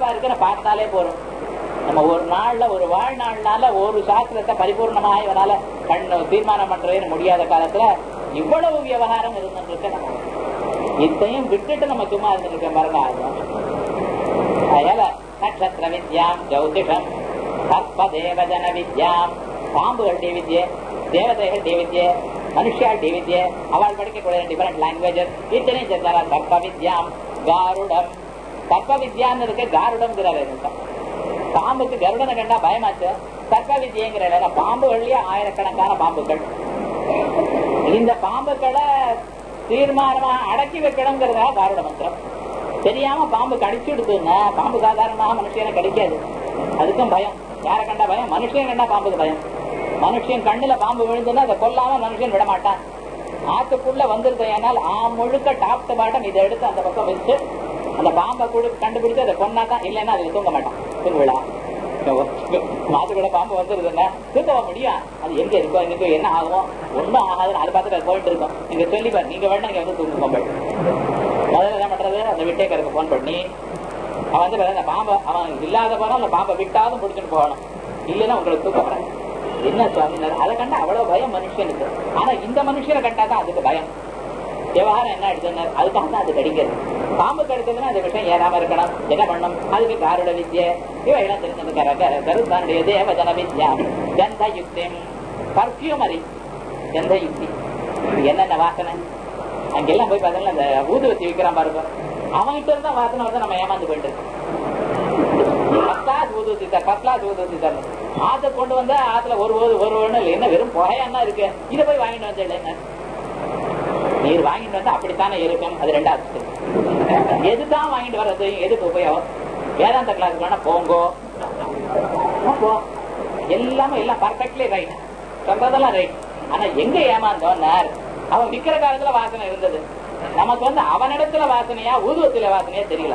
பாம்பா இருக்குன்னு பார்த்தாலே போறோம் நம்ம ஒரு நாள்ல ஒரு வாழ்நாள்னால ஒரு சாஸ்திரத்தை பரிபூர்ணமா இவனால கண்ணு தீர்மானம் பண்றதுன்னு முடியாத காலத்துல இவ்வளவு விவகாரம் இருந்துருக்கு நம்ம இத்தையும் விட்டுட்டு நம்ம சும்மா இருந்துருக்கோம் பாருங்க அதுதான் அதனால நட்சத்திர வித்யாம் ஜோதிஷம் சர்ப்ப தேவஜன வித்யாம் பாம்புகளுடைய வித்யை தேவதைகளுடைய வித்யை மனுஷியாளுடைய வித்யை அவள் படிக்கக்கூடிய டிஃபரெண்ட் லாங்குவேஜஸ் இத்தனையும் சேர்ந்தாரா சர்ப்ப வித்யாம் காருடம் சர்ப்ப வித்யான்னு இருக்கு காருடம்ங்கிறாரு பாம்புக்கு கருடனை கண்டா பயமாச்சு சர்ப்ப வித்யங்கிற இடம் பாம்புகள்லயே ஆயிரக்கணக்கான பாம்புகள் இந்த பாம்புகளை தீர்மானமா அடக்கி வைக்கணுங்கிறதா காருட மந்திரம் தெரியாம பாம்பு கடிச்சுடுதுன்னா பாம்பு சாதாரணமாக மனுஷனை கடிக்காது அதுக்கும் பயம் யாரை கண்டா பயம் மனுஷன் கண்டா பாம்புக்கு பயம் மனுஷன் கண்ணுல பாம்பு விழுந்துன்னா அதை கொல்லாம மனுஷன் விட மாட்டான் ஆத்துக்குள்ள வந்துருது ஏனால் ஆ முழுக்க டாப் டு பாட்டம் இதை எடுத்து அந்த பக்கம் வச்சு அந்த பாம்பை கூட கண்டுபிடிச்சு அதை கொண்டா தான் இல்லைன்னா அதுல தூங்க மாட்டான் தூங்க விழா மாத்துக்கூட பாம்பு வந்துருதுன்னா தூக்க முடியும் அது எங்க இருக்கோ எங்க என்ன ஆகும் ஒண்ணும் ஆகாதுன்னு அதை பார்த்துட்டு போயிட்டு இருக்கோம் நீங்க சொல்லி பாரு நீங்க வேணா நீங்க வந்து தூங்க போய் முதல்ல என்ன பண்றது அந்த விட்டேக்கருக்கு போன் பண்ணி அவன் வந்து அந்த பாம்பை அவன் இல்லாத போனா அந்த பாம்பை விட்டாலும் பிடிச்சிட்டு போகணும் இல்லைன்னா உங்களுக்கு தூக்கம் என்ன சுவாமினார் அதை கண்டா அவ்வளவு பயம் மனுஷனுக்கு ஆனா இந்த மனுஷனை கண்டா தான் அதுக்கு பயம் விவகாரம் என்ன எடுத்துனார் அதுக்காக தான் அது கடிக்கிறது பாம்பு கடிச்சதுன்னா அந்த விஷயம் ஏறாம இருக்கணும் என்ன பண்ணும் அதுக்கு காருட வித்யை இவையெல்லாம் தெரிஞ்சது கருத்தானுடைய தேவஜன வித்யா கந்த யுக்தியம் பர்ஃபியூமரி கந்த யுக்தி என்னென்ன வாசனை அங்கெல்லாம் போய் பார்த்தீங்கன்னா அந்த ஊதுவத்தி விற்கிறான் பாருங்க அவன்கிட்ட இருந்தா வாசனை வந்து நம்ம ஏமாந்து போயிட்டு இருக்கோம் பத்தாஸ் ஊதுவத்தி சார் பத்லாஸ் ஊதுவத்தி சார் ஆத்த கொண்டு வந்தா ஆத்துல ஒரு ஒரு ஒரு ஒண்ணு இல்லை என்ன வெறும் புகையானா இருக்கு இதை போய் வாங்கிட்டு வந்து என்ன நீர் வாங்கிட்டு வந்தா அப்படித்தானே இருக்கும் அது ரெண்டாவது எதுதான் வாங்கிட்டு வர்றது எதுக்கு உபயோகம் வேதாந்த கிளாஸ் வேணா போங்கோ போ எல்லாமே எல்லாம் பர்ஃபெக்ட்லி ரைட் சொல்றதெல்லாம் ரைட் ஆனா எங்க ஏமாந்தோன்னார் அவன் விக்கிற காலத்துல வாசனை இருந்தது நமக்கு வந்து அவனிடத்துல வாசனையா ஊதுவத்தில வாசனையா தெரியல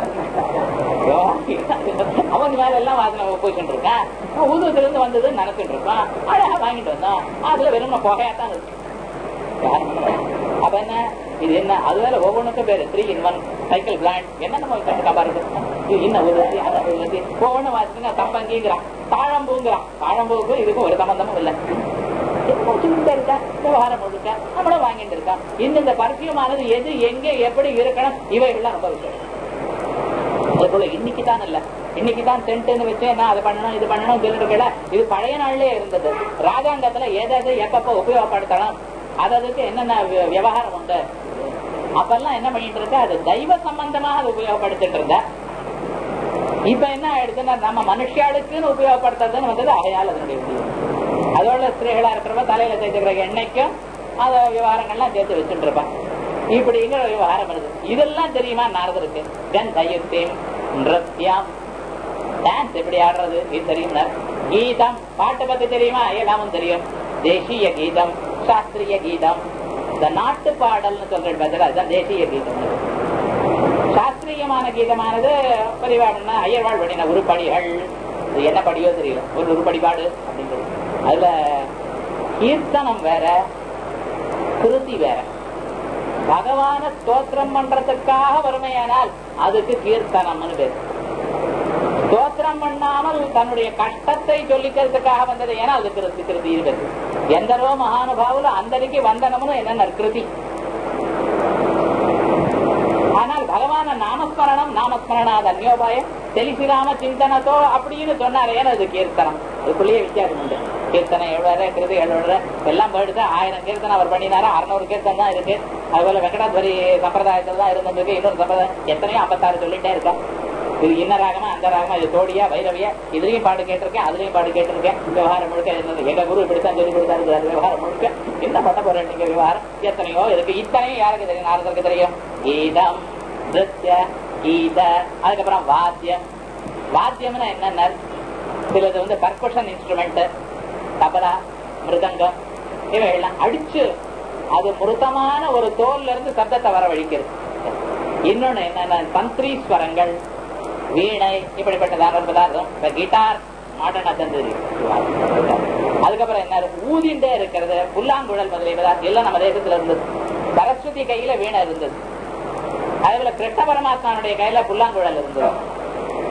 அவன் மேல எல்லாம் வாசனை போயிட்டு இருக்கான் ஊதுவத்துல இருந்து வந்தது நினைச்சிட்டு இருக்கான் அழகா வாங்கிட்டு வந்தான் அதுல வெறும் புகையாத்தான் இருக்கு அப்ப என்ன இது என்ன அது வேற ஒவ்வொன்றுக்கும் பேரு three in one cycle plan என்ன நம்ம கபாரு இது என்ன ஊதுவத்தி அந்த ஊதுவத்தி ஒவ்வொன்னு வாசிங்க சம்பங்கிங்கிறான் தாழம்பூங்கிறான் தாழம்பூவுக்கும் இதுக்கும் ஒரு சம்பந்தமும் இல்லை விவகாரம் முழுக்க நம்மளும் வாங்கிட்டு இருக்கோம் இந்த இந்த பர்ஃபியூமானது எது எங்க எப்படி இருக்கணும் இவைகள்லாம் ரொம்ப விஷயம் அது போல இன்னைக்கு தான் இல்ல இன்னைக்கு தான் சென்ட்னு வச்சு என்ன அது பண்ணணும் இது பண்ணணும் சொல்லிருக்கல இது பழைய நாள்லயே இருந்தது ராஜாங்கத்துல எதாவது எப்பப்ப உபயோகப்படுத்தணும் அதற்கு என்னென்ன விவகாரம் உண்டு அப்பெல்லாம் என்ன பண்ணிட்டு இருக்க அது தெய்வ சம்பந்தமாக அது உபயோகப்படுத்திட்டு இருந்த இப்ப என்ன ஆயிடுச்சுன்னா நம்ம மனுஷாளுக்குன்னு உபயோகப்படுத்துறதுன்னு வந்தது அகையால் அதனுடைய அதோட ஸ்திரீகளா இருக்கிறப்ப தலையில தேய்ச்சிக்கிற எண்ணெய்க்கும் அத விவகாரங்கள்லாம் சேர்த்து வச்சுட்டு இருப்பான் இப்படிங்கிற விவகாரம் வருது இதெல்லாம் தெரியுமா நாரதருக்கு தென் தயுத்தேம் நிருத்தியம் டான்ஸ் எப்படி ஆடுறது இது தெரியும் கீதம் பாட்டு பத்தி தெரியுமா எல்லாமும் தெரியும் தேசிய கீதம் சாஸ்திரிய கீதம் இந்த நாட்டு பாடல்னு சொல்றது பதில் அதுதான் தேசிய கீதம் சாஸ்திரியமான கீதமானது பரிவாடனா ஐயர்வாள் பண்ணின உருப்படிகள் இது என்ன படியோ தெரியல ஒரு உருப்படி பாடு அப்படின்றது அதுல கீர்த்தனம் வேற கிருதி வேற பகவான ஸ்தோத்திரம் பண்றதுக்காக வறுமையானால் அதுக்கு கீர்த்தனம்னு பேர் ஸ்தோத்திரம் பண்ணாமல் தன்னுடைய கஷ்டத்தை சொல்லிக்கிறதுக்காக வந்தது ஏன்னா அது கிருதி கிருதி இருக்குது எந்தரோ மகானுபாவுல அந்தரிக்கு வந்தனம்னு என்ன கிருதி ஆனால் பகவான நாமஸ்மரணம் நாமஸ்மரணாத அந்யோபாயம் தெளிசிராம சிந்தனத்தோ அப்படின்னு சொன்னார் ஏன்னா அது கீர்த்தனம் அதுக்குள்ளேயே வித்தியாசம் உண்டு கீர்த்தனை எவ்வளவு கிருதி எவ்வளவு எல்லாம் போயிடுது ஆயிரம் கீர்த்தனை அவர் பண்ணினாரா அறுநூறு கீர்த்தனை தான் இருக்கு அதுபோல வெங்கடாத்வரி சம்பிரதாயத்துல தான் இருந்திருக்கு இன்னொரு சம்பிரதாயம் எத்தனையோ ஐம்பத்தாறு சொல்லிட்டே இருக்கோம் இது இன்ன ராகமா அந்த ராகமா இது தோடியா வைரவியா இதுலயும் பாடு கேட்டிருக்கேன் அதுலயும் பாடு கேட்டிருக்கேன் விவகாரம் முழுக்க இருந்தது எங்க குரு இப்படித்தான் சொல்லி கொடுத்தாரு விவகாரம் முழுக்க என்ன பண்ண போறேன் நீங்க விவகாரம் எத்தனையோ இருக்கு இத்தனையும் யாருக்கு தெரியும் நாரதருக்கு தெரியும் கீதம் நிருத்திய கீத அதுக்கப்புறம் வாத்தியம் வாத்தியம்னா என்னென்ன சிலது வந்து பர்கஷன் இன்ஸ்ட்ருமெண்ட் தபலா மிருதங்கம் இவையெல்லாம் அடிச்சு அது முருத்தமான ஒரு தோல்ல இருந்து சப்தத்தை வரவழிக்கிறது இன்னொன்னு என்னென்ன தந்திரீஸ்வரங்கள் வீணை இப்படிப்பட்டதாக பதார்த்தம் இப்ப கிட்டார் மாடர்னா தந்தது அதுக்கப்புறம் என்ன ஊதிண்டே இருக்கிறது புல்லாங்குழல் முதலிய பதார்த்தம் எல்லாம் நம்ம தேசத்துல இருந்தது சரஸ்வதி கையில வீணை இருந்தது அதே போல கிருஷ்ண பரமாத்மாவுடைய கையில புல்லாங்குழல் இருந்தது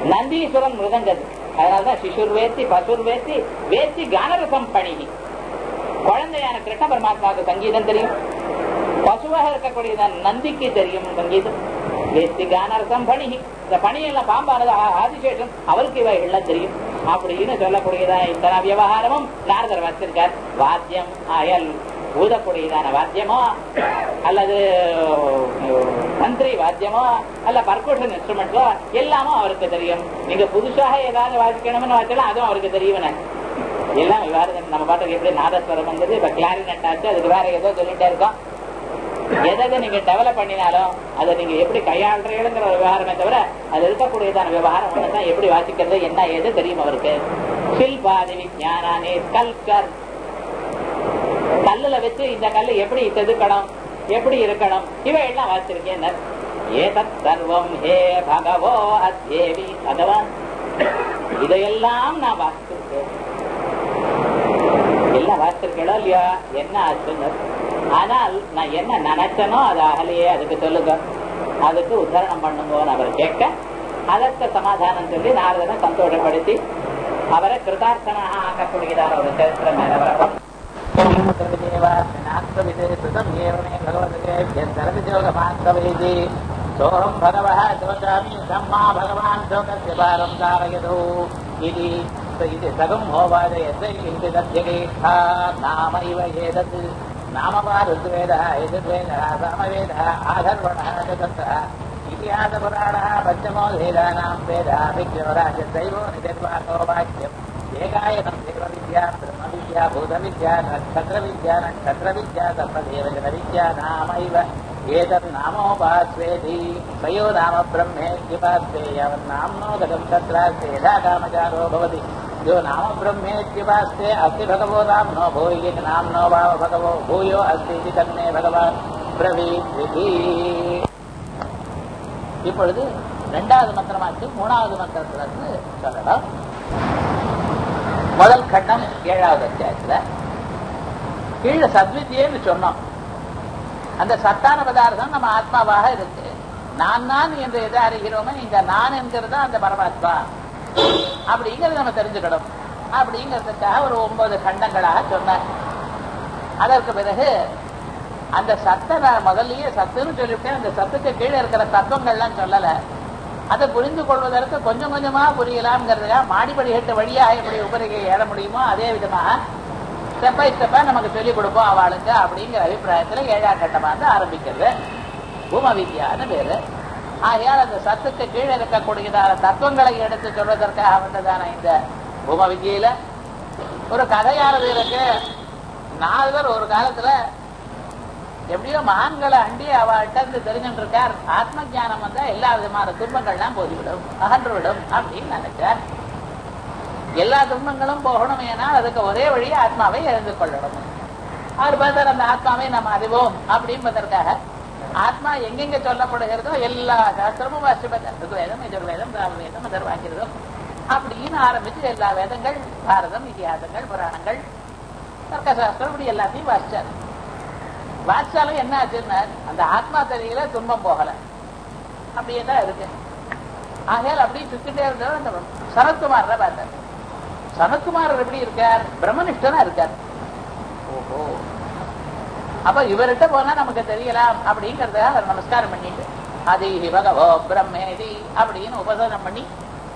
நந்தீஸ்வரன் மிருதங்கது அதனாலதான் சிசுர் வேத்தி பசுர் வேத்தி வேத்தி கானரசம் பணிகி குழந்தையான கிருஷ்ண பரமாத்மாவுக்கு சங்கீதம் தெரியும் பசுவாக இருக்கக்கூடிய நந்திக்கு தெரியும் சங்கீதம் வேத்தி கானரசம் பணிகி இந்த பணியெல்லாம் பாம்பானது ஆ- ஆதிசேஷன் அவருக்கு இவைகள்லாம் தெரியும் அப்படின்னு சொல்லக்கூடியதான இத்தனை விவகாரமும் நாரதர் வச்சிருக்கார் வாத்தியம் அயல் ஊதக்கூடியதான வாத்தியமோ அல்லது தந்திரி வாத்தியமோ அல்ல பர்கூஷன் இன்ஸ்ட்ருமெண்ட்ஸோ எல்லாமும் அவருக்கு தெரியும் நீங்க புதுசாக ஏதாவது வாசிக்கணும்னு வாசிக்கலாம் அதுவும் அவருக்கு தெரியும் எல்லாம் விவகாரம் நம்ம பாட்டுக்கு எப்படி நாதஸ்வரம் வந்தது இப்ப கிளாரினட் ஆச்சு அதுக்கு வேற ஏதோ சொல்லிட்டே இருக்கோம் எதை நீங்க டெவலப் பண்ணினாலும் அதை நீங்க எப்படி கையாளுறீங்கிற ஒரு விவகாரமே தவிர அது இருக்கக்கூடியதான விவகாரம் ஒண்ணுதான் எப்படி வாசிக்கிறது என்ன ஏது தெரியும் அவருக்கு சில்பாதி விஞ்ஞானே கல்கர் கல்லுல வச்சு இந்த கல்லு எப்படி செதுக்கணும் எப்படி இருக்கணும் இவை எல்லாம் வாசிச்சிருக்கேன் ஏதத் சர்வம் ஹே பகவோ அத்யேவி பகவான் இதையெல்லாம் நான் வாசிச்சிருக்கேன் எல்லாம் வாசிச்சிருக்கேளோ இல்லையா என்ன ஆச்சுன்னு ஆனால் நான் என்ன நினைச்சனோ அது அகலையே அதுக்கு சொல்லுங்க அதுக்கு உத்தாரணம் பண்ணுங்கன்னு அவர் கேட்க அதற்கு சமாதானம் சொல்லி நாரதனை சந்தோஷப்படுத்தி அவரை கிருதார்த்தனாக ஆக்கக்கூடியதான ஒரு சரித்திரம் மேல வரப்படும் सोऽहम् भगवः शोचामि सम्मा भगवान् शोकस्य पारम् धारयतु इति इति सगम् होवाच यस्य किञ्चिदध्यगेष्ठा नाम इव एतत् नामवा ऋग्वेदः यजुर्वेदः सामवेदः आधर्वणः चतुर्थः इतिहासपुराणः पञ्चमो वेदानाम् वेदः विज्ञोराजदैवो निजर्वाको वाक्यम् ఏకాయనం దేవ విద్య బ్రహ్మ విద్య భూత విద్య నక్షత్ర విద్య నక్షత్ర విద్య సర్వదేవ జన విద్య నామైవ ఏతన్నామోపాస్వేది సయో నామ బ్రహ్మేత్యుపాస్तेయవన్నామ్నో గతం తత్రాస్తే యథా కామచారో భవతి यो नाम ब्रह्मेत्युपास्ते अस्ति भगवो नाम्नो भूयि नाम्नो भाव भगवो भूयो अस्ति इति तन्मे भगवान् பிரவீதி இப்பொழுது இரண்டாவது மந்திரமாச்சு மூணாவது மந்திரத்துல இருந்து சொல்லலாம் முதல் கட்டம் ஏழாவது அத்தியாயத்துல கீழே சத்வித்தியன்னு சொன்னோம் அந்த சத்தான பதார்த்தம் நம்ம ஆத்மாவாக இருக்கு நான் நான் என்று எதை அறிகிறோமோ இந்த நான் என்கிறது அந்த பரமாத்மா அப்படிங்கறத நம்ம தெரிஞ்சுக்கணும் அப்படிங்கிறதுக்காக ஒரு ஒன்பது கண்டங்களாக சொன்னார் அதற்கு பிறகு அந்த சத்தை நான் முதல்லயே சத்துன்னு சொல்லிவிட்டேன் அந்த சத்துக்கு கீழே இருக்கிற தத்துவங்கள்லாம் சொல்லல அதை புரிந்து கொள்வதற்கு கொஞ்சம் கொஞ்சமா புரியலாம்ங்கிறதுக்காக மாடிப்படிகட்டு வழியாக எப்படி உபரிகை ஏற முடியுமோ அதே விதமாக ஸ்டெப் பை ஸ்டெப்பா நமக்கு சொல்லிக் கொடுப்போம் அவளுக்கு அப்படிங்கிற அபிப்பிராயத்துல ஏழாம் கட்டமா வந்து ஆரம்பிக்கிறது பூம வித்யான்னு பேரு ஆகையால் அந்த சத்துக்கு கீழே இருக்கக்கூடியதான தத்துவங்களை எடுத்து சொல்வதற்காக வந்ததான இந்த பூம வித்யில ஒரு கதையானது இருக்கு நால்வர் ஒரு காலத்துல எப்படியோ மகான்களை அண்டி அவள்கிட்ட இருந்து தெரிஞ்சுட்டு இருக்கார் ஆத்ம ஞானம் வந்தா எல்லா விதமான துன்பங்கள்லாம் போதிவிடும் அகன்றுவிடும் அப்படின்னு நினைச்சார் எல்லா துன்பங்களும் போகணும் ஏன்னா அதுக்கு ஒரே வழி ஆத்மாவை எழுந்து கொள்ளணும் அவர் பார்த்தார் அந்த ஆத்மாவை நம்ம அறிவோம் அப்படின்பதற்காக ஆத்மா எங்கெங்க சொல்லப்படுகிறதோ எல்லா சாஸ்திரமும் வாசிப்பதார் ருக்வேதம் எதிர்வேதம் ராமவேதம் அதர்வாங்கிறதோ அப்படின்னு ஆரம்பிச்சு எல்லா வேதங்கள் பாரதம் இதிகாசங்கள் புராணங்கள் தர்க்கசாஸ்திரம் இப்படி எல்லாத்தையும் வாசிச்சார் வாசிச்சாலும் என்ன ஆச்சுன்னா அந்த ஆத்மா தெரியல துன்பம் போகல அப்படியே தான் இருக்கு ஆகையால் அப்படியே சுத்திட்டே இருந்தவர் அந்த சனத்குமார் பார்த்தார் சனத்குமார் எப்படி இருக்கார் பிரம்மனிஷ்டனா இருக்கார் ஓஹோ அப்ப இவர்கிட்ட போனா நமக்கு தெரியலாம் அப்படிங்கறதுக்காக அவர் நமஸ்காரம் பண்ணிட்டு அது பகவோ பிரம்மேதி அப்படின்னு உபசனம் பண்ணி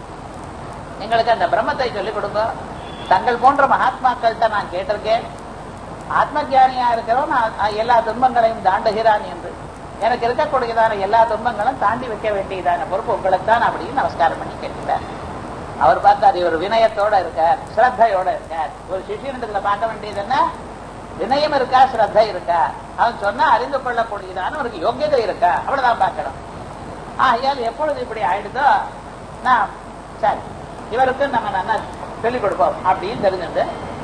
எங்களுக்கு அந்த பிரம்மத்தை சொல்லிக் கொடுங்க தங்கள் போன்ற மகாத்மாக்கள்கிட்ட நான் கேட்டிருக்கேன் ஆத்ம ஜானியா இருக்கிறவன் நான் எல்லா துன்பங்களையும் தாண்டுகிறான் என்று எனக்கு இருக்கக்கூடியதான எல்லா துன்பங்களும் தாண்டி வைக்க வேண்டியதான பொறுப்பு உங்களுக்கு தான் அப்படின்னு நமஸ்காரம் பண்ணி கேட்டுட்டார் அவர் பார்த்தார் இவர் வினயத்தோட இருக்கார் ஸ்ரத்தையோட இருக்கார் ஒரு சிஷியனிடத்துல பார்க்க வேண்டியது என்ன வினயம் இருக்கா ஸ்ரத்தை இருக்கா அவன் சொன்னா அறிந்து கொள்ளக்கூடியதான அவருக்கு யோக்கியதை இருக்கா அவ்வளவுதான் பார்க்கணும் ஆகையால் எப்பொழுது இப்படி ஆயிடுதோ நான் சரி இவருக்கு நம்ம நல்லா சொல்லிக் கொடுப்போம் அப்படின்னு தெரிஞ்சுட்டு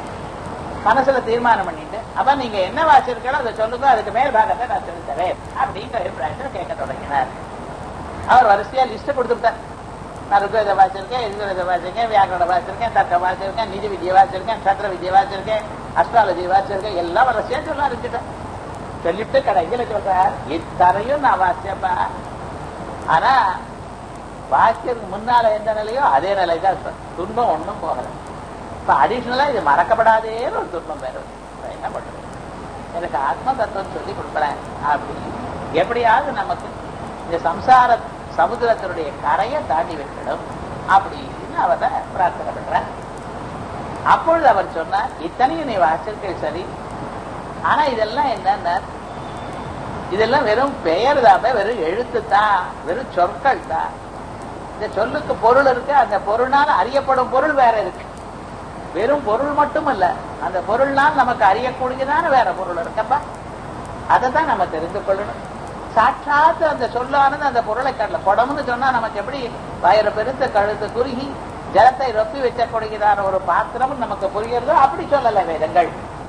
மனசுல தீர்மானம் பண்ணிட்டு அப்ப நீங்க என்ன வாசிருக்கோ அதை சொல்லுங்க அதுக்கு மேல் பாகத்தை நான் சொல்லித்தரேன் அப்படிங்கிற அபிப்பிராயத்தை கேட்க தொடங்கினார் அவர் வரிசையா லிஸ்ட் கொடுத்துட்டார் நான் ருக்வேத வாசிருக்கேன் எதிர்வேத வாசிருக்கேன் வியாக்கரண வாசிருக்கேன் தர்க்க வாசிருக்கேன் நிதி வித்யை வாசிருக்கேன் சத்திர வித்யை வாசிருக்கேன் அஸ்ட்ராலஜி வாசிருக்கேன் எல்லாம் வரிசையா சொல்ல ஆரம்பிச்சுட்டேன் சொல்லிட்டு கடைசியில சொல்றார் இத்தனையும் நான் வாசியப்பா ஆனா வாக்கியத்துக்கு முன்னால எந்த நிலையோ அதே நிலை தான் இப்ப துன்பம் ஒண்ணும் போகல இப்ப அடிஷனலா இது மறக்கப்படாதேன்னு ஒரு துன்பம் வேற வருது. இப்ப என்ன பண்றது எனக்கு ஆத்ம தத்துவம் சொல்லி கொடுக்குறேன் அப்படின்னு எப்படியாவது நமக்கு இந்த சம்சார சமுத்திரத்தினுடைய கரையை தாண்டி வைக்கணும் அப்படின்னு அவரை பிரார்த்தனை பண்றார் அப்பொழுது அவர் சொன்னார் இத்தனையும் நீ வாசிருக்கீள் சரி ஆனா இதெல்லாம் என்னன்னா இதெல்லாம் வெறும் பெயர் தான் வெறும் எழுத்து தான் வெறும் சொற்கள் தான் இந்த சொல்லுக்கு பொருள் இருக்கு அந்த பொருளால் அறியப்படும் பொருள் வேற இருக்கு வெறும் பொருள் மட்டும் இல்ல அந்த பொருள்னால் நமக்கு அறியக்கூடியதான வேற பொருள் இருக்கப்பா அதை தான் நம்ம தெரிந்து கொள்ளணும் சாட்சாத்து அந்த சொல்லானது அந்த பொருளை கடல குடம்னு சொன்னா நமக்கு எப்படி வயிறு பெருத்த கழுத்து குறுகி ஜலத்தை ரொப்பி வச்சக்கூடியதான ஒரு பாத்திரம் நமக்கு புரிகிறதோ அப்படி சொல்லல வேதங்கள்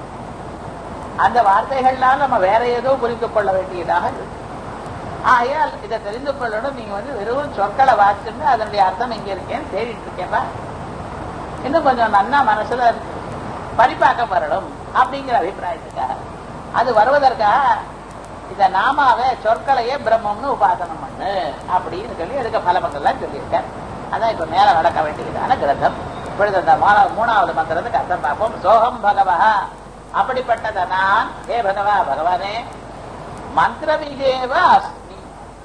அந்த வார்த்தைகள்லாம் நம்ம வேற ஏதோ புரிந்து கொள்ள வேண்டியதாக இருக்கு ஆகையால் இதை தெரிந்து கொள்ளணும் நீங்க வந்து வெறும் சொற்களை வாசிச்சுட்டு அதனுடைய அர்த்தம் எங்க இருக்கேன்னு தேடிட்டு இருக்கேன்ப்பா இன்னும் கொஞ்சம் நன்னா மனசுல பரிபாக்கம் வரணும் அப்படிங்கிற அபிப்பிராயத்துக்காக அது வருவதற்காக இந்த நாமாவே சொற்களையே பிரம்மம்னு உபாசனம் பண்ணு அப்படின்னு சொல்லி அதுக்கு பலபங்கள்லாம் சொல்லியிருக்கேன் அதான் இப்ப மேல நடக்க வேண்டியதான கிரந்தம் இப்பொழுது அந்த மூணா- மூணாவது மந்திரத்துக்கு அர்த்தம் பார்ப்போம் சோகம் பகவா அப்படிப்பட்டத நான் ஏ பகவா பகவானே மந்திரவிதேவ அஸ்மி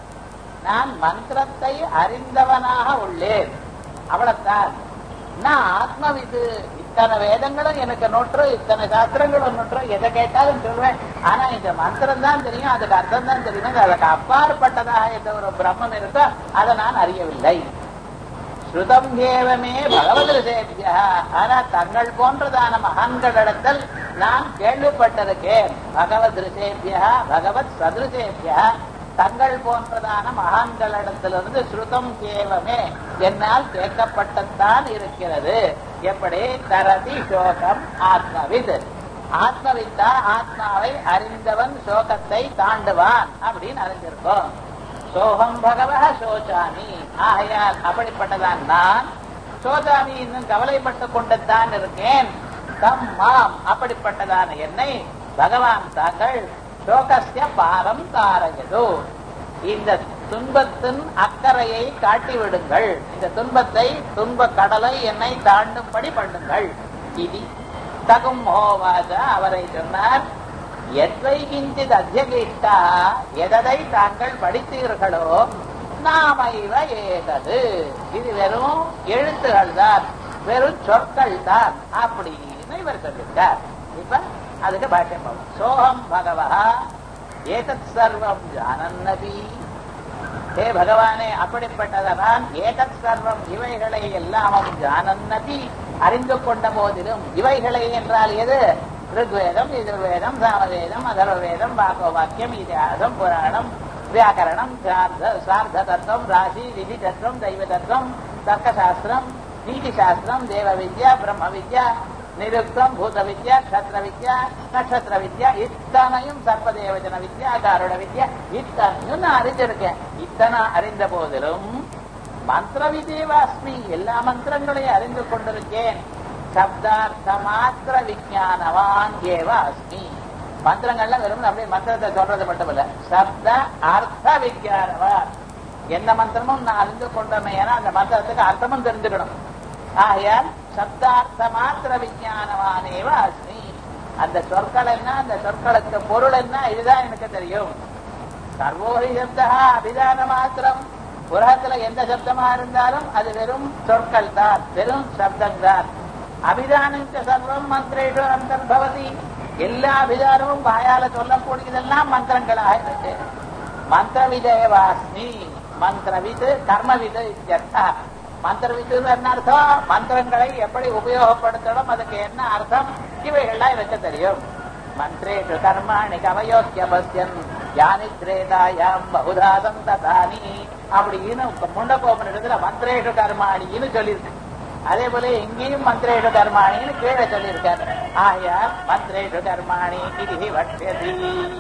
நான் மந்திரத்தை அறிந்தவனாக உள்ளேன் அவ்வளவுதான் நான் ஆத்மவிது இத்தனை வேதங்களும் எனக்கு நோற்று இத்தனை சாஸ்திரங்களும் நோற்று எதை கேட்டாலும் சொல்வேன் ஆனா இந்த மந்திரம் தான் தெரியும் அதுக்கு அர்த்தம் தான் தெரியும் அதுக்கு அப்பாற்பட்டதாக எந்த ஒரு பிரம்மம் இருக்கோ அதை நான் அறியவில்லை ஸ்ருதம் ஏவமே பகவதிருஷேபியா ஆனா தங்கள் போன்றதான மகான்களிடத்தில் நான் கேள்விப்பட்டிருக்கேன் பகவத் ரிஷேபியா பகவத் சதுருஷேபியா தங்கள் போன்றதான மகான்களிடத்திலிருந்து ஸ்ருதம் கேவமே என்னால் கேட்கப்பட்டத்தான் இருக்கிறது எப்படி தரதி சோகம் ஆத்மவித் ஆத்மவித்தா ஆத்மாவை அறிந்தவன் சோகத்தை தாண்டுவான் அப்படின்னு அறிஞ்சிருக்கோம் சோகம் பகவ சோச்சாமி ஆகையால் அப்படிப்பட்டதான் நான் சோச்சாமி இன்னும் கவலைப்பட்டுக் கொண்டுத்தான் இருக்கேன் தம் மாம் அப்படிப்பட்டதான என்னை பகவான் தாங்கள் சோகஸ்ய பாரம் தாரயது இந்த துன்பத்தின் அக்கறையை காட்டி விடுங்கள் இந்த துன்பத்தை துன்ப கடலை என்னை தாண்டும்படி பண்ணுங்கள் இது தகும் ஹோவாத அவரை சொன்னார் எதை கிஞ்சித் அத்தியகிஷ்டா எதை தாங்கள் படித்தீர்களோ நாமைவ ஏதது இது வெறும் எழுத்துகள் தான் வெறும் சொற்கள் தான் அப்படின்னு இவர் சொல்லிட்டார் இப்ப அதுக்கு பாஷ்யம் பார்ப்போம். சோகம் பகவா ஏதத் சர்வம் ஜானன்னபி ஹே பகவானே அப்படிப்பட்டதான் ஏதத் சர்வம் இவைகளை எல்லாமும் ஜானன்னபி அறிந்து கொண்ட போதிலும் இவைகளை என்றால் எது ருக்வேதம் எதிர்வேதம் சாமவேதம் அதர்வேதம் பாகவ வாக்கியம் இதிகாசம் புராணம் வியாக்கரணம் சார்த சார்த்த தத்துவம் ராசி விதி தத்துவம் தெய்வ தத்துவம் தர்க்கசாஸ்திரம் நீதி சாஸ்திரம் தேவ வித்யா பிரம்ம வித்யா நிருக்தம் பூத வித்யா கஷத்திர வித்யா நட்சத்திர வித்யா இத்தனையும் சர்வதேவஜன வித்யா காருட வித்யா இத்தனையும் நான் அறிஞ்சிருக்கேன் இத்தனை அறிந்த போதிலும் மந்திர விதேவாஸ்மி எல்லா மந்திரங்களையும் அறிந்து கொண்டிருக்கேன் சப்தார்த்த மாத்திர விஜானவான் ஏவ அஸ்மி மந்திரங்கள்லாம் வெறும் அப்படியே மந்திரத்தை சொல்றது மட்டும் இல்ல சப்த அர்த்த விஜானவான் எந்த மந்திரமும் நான் அறிந்து கொண்டோமே ஏன்னா அந்த மந்திரத்துக்கு அர்த்தமும் தெரிஞ்சுக்கணும் ஆகையால் சப்தார்த்த மாத்திர விஜானவானேவ அஸ்மி அந்த சொற்கள் என்ன அந்த சொற்களுக்கு பொருள் என்ன இதுதான் எனக்கு தெரியும் சர்வோஹி சப்தா அபிதான மாத்திரம் உலகத்துல எந்த சப்தமா இருந்தாலும் அது வெறும் சொற்கள் தான் வெறும் சப்தம் தான் அபிதானஞ்ச சர்வம் மந்திரேஷு அந்தர்பவதி எல்லா அபிதானமும் வாயால சொல்லக்கூடியதெல்லாம் மந்திரங்களாக இருக்கு மந்திரவிதேவாஸ்மி மந்திரவிது கர்மவிது இத்தியர்த்தா மந்திரவிதுன்னு என்ன அர்த்தம் மந்திரங்களை எப்படி உபயோகப்படுத்தணும் அதுக்கு என்ன அர்த்தம் இவைகள்லாம் எனக்கு தெரியும் மந்திரேஷு கர்மாணி கவயோக்கிய பஸ்யன் யானி திரேதாயாம் பகுதா சந்ததானி அப்படின்னு முண்டகோபன் இடத்துல மந்திரேஷு கர்மாணின்னு சொல்லியிருக்கு அதே போல எங்கேயும் மந்திரேஷு கர்மாணின்னு கீழே சொல்லியிருக்காரு ஆகையால் மந்திரேஷு கர்மாணி இது வட்சதி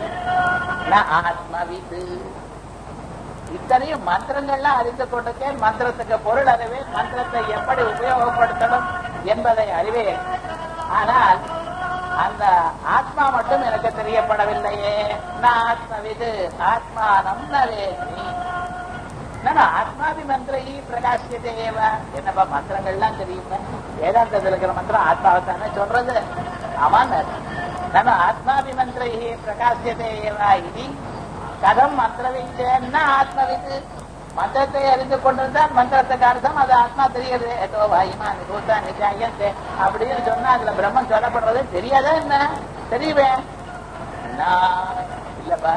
ந ஆத்மவிது இத்தனையும் மந்திரங்கள்லாம் அறிந்து கொண்டிருக்கேன் மந்திரத்துக்கு பொருள் அறிவேன் மந்திரத்தை எப்படி உபயோகப்படுத்தணும் என்பதை அறிவேன் ஆனால் அந்த ஆத்மா மட்டும் எனக்கு தெரியப்படவில்லையே நான் ஆத்மவிது ஆத்மானம் நவேத்மி நான் ஆத்மாபி மந்திரை பிரகாசியதேவ என்னப்பா மந்திரங்கள்லாம் தெரியுமா வேதாந்தத்தில் இருக்கிற மந்திரம் ஆத்மாவை தானே சொல்றது ஆமான் நம்ம ஆத்மாபி மந்திரை பிரகாசியதேவா இது கதம் மந்திரவிச்சேன்னா ஆத்மவித்து மந்திரத்தை அறிந்து கொண்டிருந்தால் மந்திரத்துக்கு அர்த்தம் அது ஆத்மா தெரியுது ஏதோ வாயுமா நிபூத்தா நிஜாயந்தே அப்படின்னு சொன்னா அதுல பிரம்மன் சொல்லப்படுறது தெரியாதா என்ன தெரியுமே நான் இல்லப்பா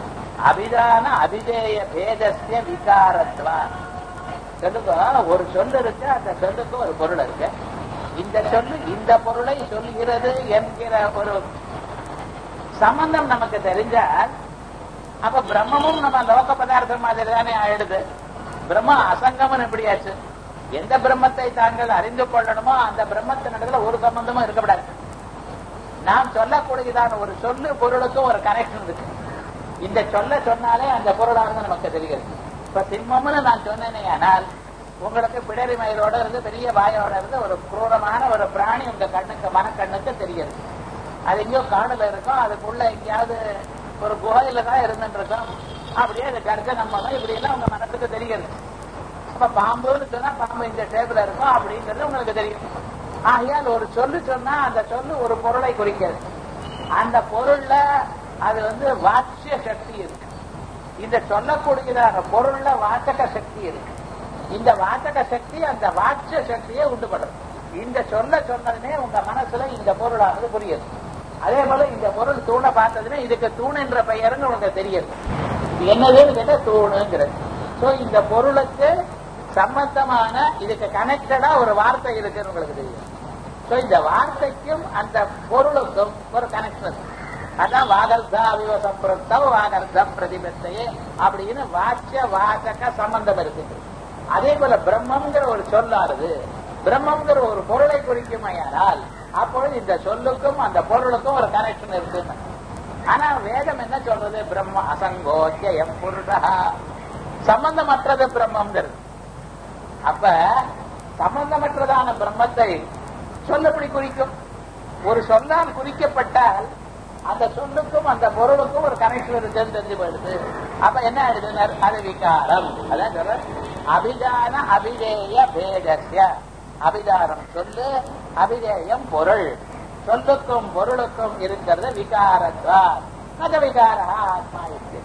அபிதான அபிதேய பேதஸ்ய விகாரத்வா சொல்லுங்க ஒரு சொல்லு இருக்கு அந்த சொல்லுக்கு ஒரு பொருள் இருக்கு இந்த சொல்லு இந்த பொருளை சொல்லுகிறது என்கிற ஒரு சம்பந்தம் நமக்கு தெரிஞ்சால் அப்ப பிரம்மமும் நம்ம லோக பதார்த்தம் மாதிரி தானே ஆயிடுது பிரம்ம அசங்கமன் எப்படியாச்சு எந்த பிரம்மத்தை தாங்கள் அறிந்து கொள்ளணுமோ அந்த பிரம்மத்தினிடத்துல ஒரு சம்பந்தமும் இருக்கக்கூடாது நாம் சொல்லக்கூடியதான ஒரு சொல்லு பொருளுக்கும் ஒரு கனெக்ஷன் இருக்கு இந்த சொல்ல சொன்னாலே அந்த பொருளானது நமக்கு தெரிகிறது இப்ப சிம்மம்னு நான் சொன்னேனே ஆனால் உங்களுக்கு பிடரி மயிலோட இருந்து பெரிய வாயோட இருந்து ஒரு குரூரமான ஒரு பிராணி உங்க கண்ணுக்கு மனக்கண்ணுக்கு தெரியுது அது எங்கேயோ காடுல இருக்கும் அதுக்குள்ள எங்கேயாவது ஒரு குகையில தான் இருந்துட்டு இருக்கோம் அப்படியே அது கருக்க நம்ம இப்படி எல்லாம் உங்க மனசுக்கு தெரிகிறது அப்ப பாம்புன்னு சொன்னா பாம்பு இந்த டேபிள் இருக்கும் அப்படிங்கிறது உங்களுக்கு தெரியும் ஆகையால் ஒரு சொல்லு சொன்னா அந்த சொல்லு ஒரு பொருளை குறிக்கிறது அந்த பொருள்ல அது வந்து வாட்சிய சக்தி இருக்கு இந்த சொல்லக்கூடியதான பொருள்ல வாச்சக சக்தி இருக்கு இந்த வாச்சக சக்தி அந்த வாட்சிய சக்தியை உண்டு பண்ணும் இந்த சொல்ல சொன்னதுமே உங்க மனசுல இந்த பொருளானது புரியுது அதே போல இந்த பொருள் தூணை பார்த்ததுமே இதுக்கு தூண் என்ற பெயருன்னு உங்களுக்கு தெரியுது இது என்னதுன்னு கேட்டா தூணுங்கிறது சோ இந்த பொருளுக்கு சம்பந்தமான இதுக்கு கனெக்டடா ஒரு வார்த்தை இருக்குன்னு உங்களுக்கு தெரியும் சோ இந்த வார்த்தைக்கும் அந்த பொருளுக்கும் ஒரு கனெக்ஷன் அதான் வாகர்தா அவிவசம் பிரத்தவ வாகர்தம் பிரதிபத்தையே அப்படின்னு வாட்சிய வாசக சம்பந்தம் இருக்கு அதே போல பிரம்மங்கிற ஒரு சொல்லானது பிரம்மங்கிற ஒரு பொருளை குறிக்குமையானால் அப்பொழுது இந்த சொல்லுக்கும் அந்த பொருளுக்கும் ஒரு கனெக்ஷன் இருக்கு ஆனா வேதம் என்ன சொல்றது பிரம்ம அசங்கோக்கிய எப்பொருடா சம்பந்தமற்றது பிரம்மங்கிறது அப்ப சம்பந்தமற்றதான பிரம்மத்தை சொல்லப்படி குறிக்கும் ஒரு சொல்லால் குறிக்கப்பட்டால் அந்த சொல்லுக்கும் அந்த பொருளுக்கும் ஒரு கனெக்ஷன் இருக்குன்னு தெரிஞ்சு போயிடுது அப்ப என்ன ஆயிடுது அது விகாரம் அதான் சொல்ற அபிதான அபிதேய பேதஸ்ய அபிதானம் சொல்லு அபிதேயம் பொருள் சொல்லுக்கும் பொருளுக்கும் இருக்கிறது விகாரத்வா அது விகாரா ஆத்மா இருக்கு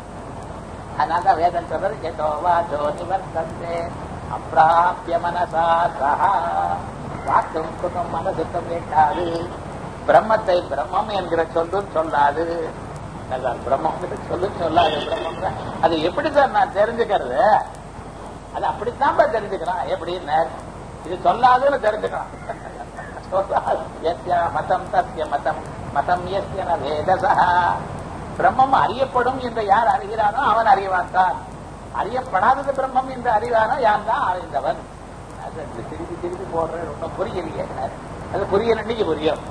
அதனால வேதம் சொல்றது எதோ வாச்சோ நிவர்த்தந்தே அப்பிராபிய மனசா சஹா வாக்கும் குணம் மனசுத்தம் வேண்டாது பிரம்மத்தை பிரம்மம் என்கிற சொல்லும் சொல்லாது அதான் பிரம்மம் சொல்லும் சொல்லாது பிரம்மம் அது எப்படி சார் நான் தெரிஞ்சுக்கிறது அது அப்படித்தான் தெரிஞ்சுக்கலாம் எப்படின்னு இது சொல்லாதுன்னு தெரிஞ்சுக்கலாம் மதம் தஸ்ய மதம் மதம் எஸ்ய வேதசா பிரம்மம் அறியப்படும் என்று யார் அறிகிறானோ அவன் அறிவான்தான் அறியப்படாதது பிரம்மம் என்று அறிவானோ யார் தான் அறிந்தவன் அது திருப்பி திருப்பி போடுற ஒன்றும் புரியலையே அது புரிய இன்னைக்கு புரியும்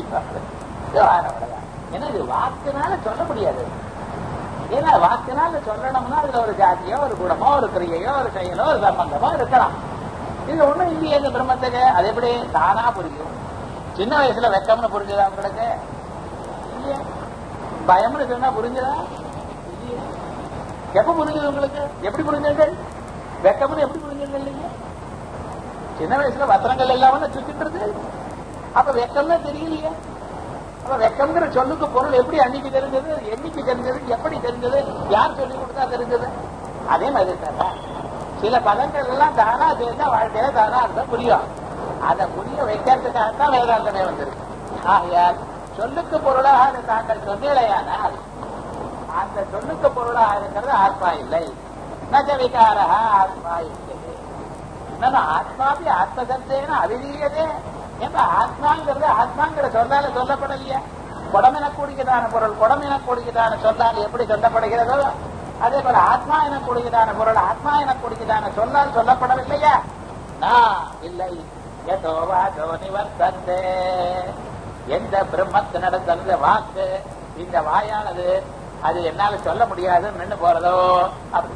ஏன்னா இது வாக்குனால சொல்ல முடியாது ஏன்னா வாக்குனால சொல்லணும்னா அதுல ஒரு ஜாதியோ ஒரு குணமோ ஒரு கிரியையோ ஒரு செயலோ ஒரு சம்பந்தமோ இருக்கலாம் இது ஒண்ணும் இல்லையே இந்த பிரம்மத்துக்கு அது எப்படி தானா புரியும் சின்ன வயசுல வெக்கம்னு புரிஞ்சதா உங்களுக்கு இல்லையே பயம்னு சொன்னா புரிஞ்சதா இல்லையே எப்ப புரிஞ்சது உங்களுக்கு எப்படி புரிஞ்சீர்கள் வெக்கம்னு எப்படி புரிஞ்சீர்கள் இல்லைங்க சின்ன வயசுல வஸ்திரங்கள் எல்லாம் சுத்திட்டு அப்ப வெக்கம்னா தெரியலையே அப்ப வெக்கம்ங்கிற சொல்லுக்கு பொருள் எப்படி அன்னைக்கு தெரிஞ்சது என்னைக்கு தெரிஞ்சது எப்படி தெரிஞ்சது யார் சொல்லி கொடுத்தா தெரிஞ்சது அதே மாதிரி தானே சில பதங்கள் எல்லாம் தானா சேர்ந்தா வாழ்க்கையில தானா இருந்தா புரியும் அதை புரிய வைக்கிறதுக்காகத்தான் வேதாந்தமே வந்திருக்கு ஆகையால் சொல்லுக்கு பொருளாக அதை தாங்கள் சொன்னீழையானால் அந்த சொல்லுக்கு பொருளாக இருக்கிறது ஆத்மா இல்லை நஜ விகாரா ஆத்மா இல்லை ஆத்மாவி ஆத்மசத்தேன அவிதீயதே ஏப்ப ஆத்மாங்கிறது ஆத்மாங்கிற சொல்லால சொல்லப்படலையே குடம் எனக்கூடியதான பொருள் குடம் எனக்கூடியதான சொல்லால் எப்படி சொல்லப்படுகிறதோ அதே போல ஆத்மா எனக்கூடியதான பொருள் ஆத்மா எனக்கூடியதான சொல்லால் சொல்லப்படவில்லையா நான் இல்லை எதோ வாதோ நிவர்த்தந்தே எந்த பிரம்மத்தினிடத்திலிருந்து வாக்கு இந்த வாயானது அது என்னால சொல்ல முடியாதுன்னு நின்று போறதோ அப்படி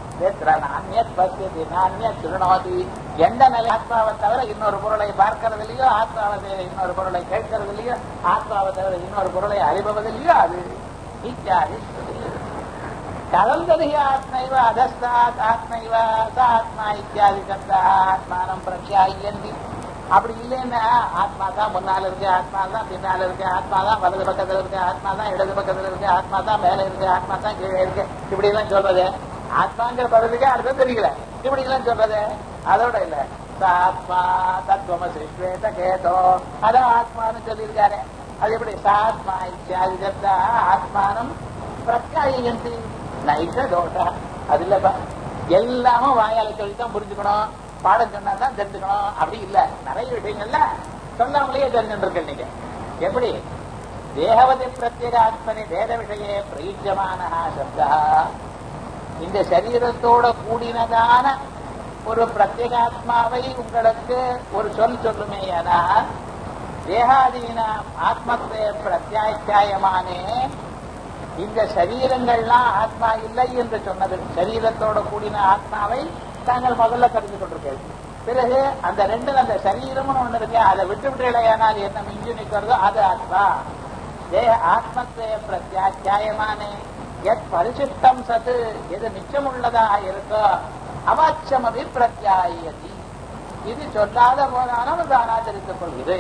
திருநோதி எந்த நிலை ஆத்மாவை தவிர இன்னொரு பொருளை பார்க்கறது இல்லையோ ஆத்மாவை தவிர இன்னொரு பொருளை கேட்கறது இல்லையோ ஆத்மாவை தவிர இன்னொரு பொருளை அறிபவதில்லையோ அது இத்தியாதி கலந்தது ஆத்மைவ அதஸ்தாத் ஆத்மைவ ச ஆத்மா இத்தியாதி சப்தா ஆத்மானம் பிரத்யாயந்தி அப்படி இல்லைன்னா ஆத்மா தான் முன்னால இருக்கு ஆத்மா தான் பின்னால இருக்கு ஆத்மா தான் வலது பக்கத்துல இருக்கு ஆத்மா தான் இடது பக்கத்துல இருக்கு ஆத்மா தான் மேல இருக்கு ஆத்மா தான் கீழே இருக்கு இப்படி எல்லாம் சொல்றது ஆத்மாங்கிற பதவிக்கு அர்த்தம் தெரியல இப்படி எல்லாம் சொல்றது அதோட இல்ல ச ஆத்மா தத்துவம சிஸ்வேத கேதோ அதான் ஆத்மான்னு சொல்லியிருக்காரு அது எப்படி சாத்மா இத்தியாதி சப்தா ஆத்மானம் பிரத்யாயந்தி நைஷ தோஷா அது இல்லப்பா எல்லாமும் வாயால சொல்லி தான் புரிஞ்சுக்கணும் பாடம் சொன்னா தான் தெரிஞ்சுக்கணும் அப்படி இல்ல நிறைய விஷயங்கள்ல சொல்லாமலேயே தெரிஞ்சுட்டு இருக்கு நீங்க எப்படி தேகவதி பிரத்யேக ஆத்மனி வேத விஷய பிரயுஜமான சப்தா இந்த சரீரத்தோட கூடினதான ஒரு பிரத்யேகாத்மாவை உங்களுக்கு ஒரு சொல் சொல்லுமேயானால் தேகாதீனாம் ஆத்மத்தை பிரத்யாக்கியாயமானே இந்த சரீரங்கள்லாம் ஆத்மா இல்லை என்று சொன்னது சரீரத்தோட கூடின ஆத்மாவை தாங்கள் முதல்ல தெரிந்து கொண்டிருக்கீர்கள் பிறகு அந்த ரெண்டு அந்த சரீரம்னு ஒண்ணு இருக்கு அதை விட்டு விட்டுடையானால் என்ன மிஞ்சு நிற்கிறதோ அது ஆத்மா தேக ஆத்மத்தை பிரத்யாக்கியாயமானே எத் பரிசுத்தம் சத்து எது மிச்சமுள்ளதாக இருக்கோ அவாச்சமபி பிரத்யாயதி இது சொல்லாத போதாலும் அது ஆராதரித்துக் கொள்கிறது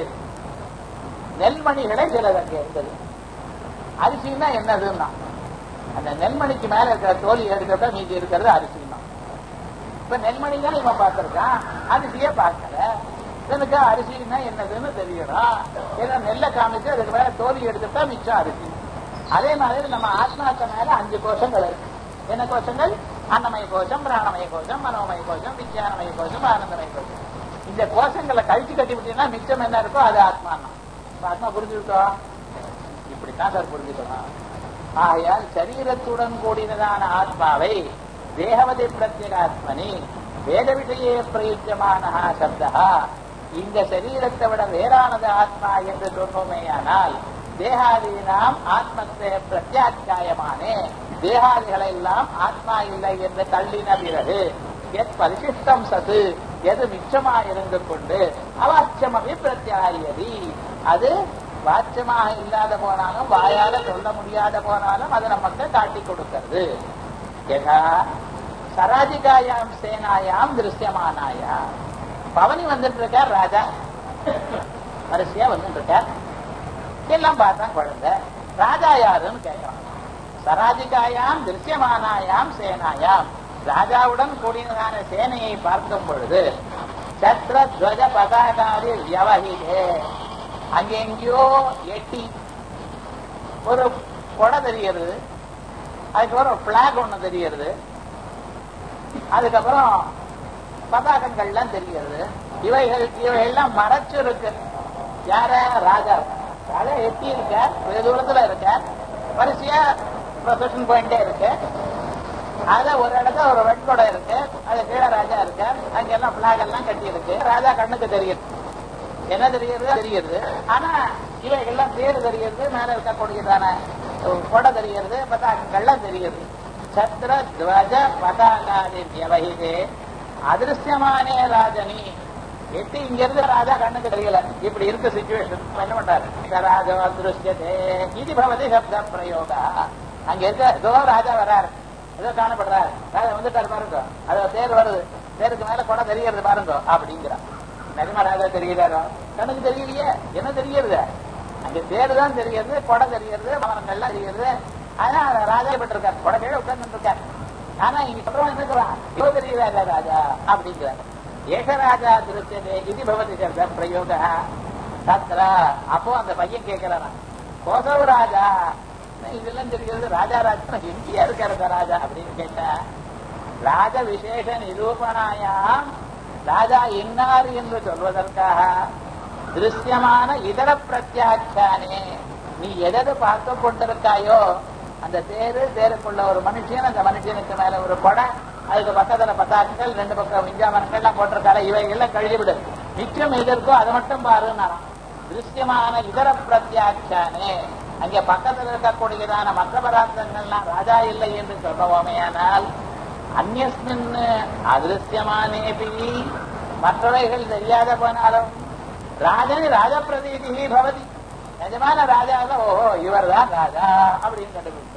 நெல்மணிகளை சிலது அங்கே இருந்தது அரிசின்னா என்னதுன்னா அந்த நெல்மணிக்கு மேல இருக்கிற தோலி எடுக்கிறத மீதி இருக்கிறது அரிசின்னா இப்ப நெல்மணி தான் இவன் பார்த்திருக்கான் அரிசியே பார்க்கல எனக்கு அரிசின்னா என்னதுன்னு தெரியணும் ஏன்னா நெல்லை காமிச்சு அதுக்கு மேல தோலி எடுத்துட்டா மிச்சம் அரிசி அதே மாதிரி நம்ம ஆத்மாக்க மேல அஞ்சு கோஷங்கள் இருக்கு என்ன கோஷங்கள் அன்னமய கோஷம் பிராணமய கோஷம் மனோமய கோஷம் விஞ்ஞானமய கோஷம் ஆனந்தமய கோஷம் இந்த கோஷங்களை கழிச்சு கட்டி விட்டீங்கன்னா மிச்சம் என்ன இருக்கோ அது ஆத்மான்னா இப்ப ஆத்மா புரிஞ்சுக்கிட்டோம் இப்படித்தான் சார் புரிஞ்சுக்கணும் ஆகையால் சரீரத்துடன் கூடினதான ஆத்மாவை தேகவதி பிரத்யேகாத்மனி வேத விஷயே பிரயுஜமான சப்தா இந்த சரீரத்தை விட வேறானது ஆத்மா என்று சொன்னோமேயானால் தேகாதீனாம் ஆத்மத்தை பிரத்யாத்தியாயமானே தேகாதிகளை எல்லாம் ஆத்மா இல்லை என்று தள்ளின பிறகு எத் பரிசிஷ்டம் சது எது மிச்சமா இருந்து கொண்டு அவாச்சமபி பிரத்யாயதி அது வாச்சமாக இல்லாத போனாலும் வாயால சொல்ல முடியாத போனாலும் அது நமக்கு காட்டி கொடுக்கிறது யதா சராதிகாயாம் சேனாயாம் திருஷ்யமானாயா பவனி வந்துட்டு இருக்கார் ராஜா வரிசையா வந்துட்டு இருக்கார் எல்லாம் பார்த்தான் குழந்தை ராஜா யாருன்னு கேட்கிறான் சராதிகாயாம் திருஷ்யமானாயாம் சேனாயாம் ராஜாவுடன் கூடினதான சேனையை பார்க்கும் பொழுது சத்ர துவஜ பதாகாரி வியவகிதே அங்க எங்கேயோ எட்டி ஒரு கொடை தெரிகிறது அதுக்கப்புறம் பிளாக் ஒண்ணு தெரிகிறது அதுக்கப்புறம் பதாகங்கள்லாம் தெரிகிறது இவைகள் இவைகள்லாம் மறைச்சு இருக்கு யார ராஜா ராஜா எட்டி இருக்க வெகு தூரத்துல இருக்க வரிசையா ப்ரொசஷன் போயிட்டே இருக்கு அதுல ஒரு இடத்துல ஒரு வெண்கொடை இருக்கு அது கீழே ராஜா இருக்கு அங்க எல்லாம் பிளாக் எல்லாம் கட்டி இருக்கு ராஜா கண்ணுக்கு தெரியுது என்ன தெரியுது தெரியுது ஆனா இவைகள்லாம் பேர் தெரியுது மேல இருக்கக்கூடியதான கொடை தெரியுது பதாகங்கள்லாம் தெரியுது சத்ர துவஜ பதாகாதி வியவகிதே அதிருஷ்யமானே ராஜனி எட்டு இங்க இருந்து ராஜா கண்ணுக்கு தெரியல இப்படி இருக்க சுச்சுவேஷன் என்ன பண்றாரு ராஜா அதிருஷ்யதே இது பவதி சப்த பிரயோகா அங்க இருக்க ஏதோ ராஜா வர்றாரு ஏதோ காணப்படுறாரு ராஜா வந்துட்டாரு பாருங்க அது தேர் வருது தேருக்கு மேல கொடை தெரியறது பாருங்க அப்படிங்கிறான் நிஜமா ராஜா தெரிகிறாரோ கண்ணுக்கு தெரியலையே என்ன தெரியுது அங்க தேர் தான் தெரியுது கொடை தெரியுது மரங்கள்லாம் தெரியுது ஆனா ராஜா பட்டிருக்காரு கொடை கீழே உட்கார்ந்து இருக்காரு ஆனா இங்க சொல்றவன் என்ன சொல்றான் இவ தெரிகிறாரா ராஜா அப்படிங்கிறார் ஏகராஜா திருத்ததே இது பவதி சப்த பிரயோக தத்ரா அப்போ அந்த பையன் கேட்கிறான் கோசவ ராஜா இதெல்லாம் தெரிகிறது ராஜா ராஜா எங்கேயா இருக்காரு ராஜா அப்படின்னு கேட்டா ராஜ விசேஷ நிரூபணாயாம் ராஜா இன்னார் என்று சொல்வதற்காக திருஷ்யமான இதர பிரத்யாட்சானே நீ எதை பார்த்து கொண்டிருக்காயோ அந்த தேரு தேருக்குள்ள ஒரு மனுஷன் அந்த மனுஷனுக்கு மேல ஒரு கொடை அதுக்கு பக்கத்துல பத்தாக்குகள் ரெண்டு பக்கம் விஞ்சாமனங்கள்லாம் போட்டிருக்காரு இவைகள்லாம் கழுவிடு மிச்சம் எது இருக்கோ அதை மட்டும் பாருன்னா திருஷ்யமான இதர பிரத்யாட்சானே அங்கே பக்கத்தில் இருக்கக்கூடியதான மற்ற பதார்த்தங்கள்லாம் ராஜா இல்லை என்று சொல்லுவோமேயானால் அந்நியஸ்மின் அதிருஷ்யமானேபி மற்றவைகள் தெரியாத போனாலும் ராஜன் ராஜபிரதீதி பவதி நிஜமான ராஜா ஓஹோ இவர் தான் ராஜா அப்படின்னு கண்டுபிடிச்சார்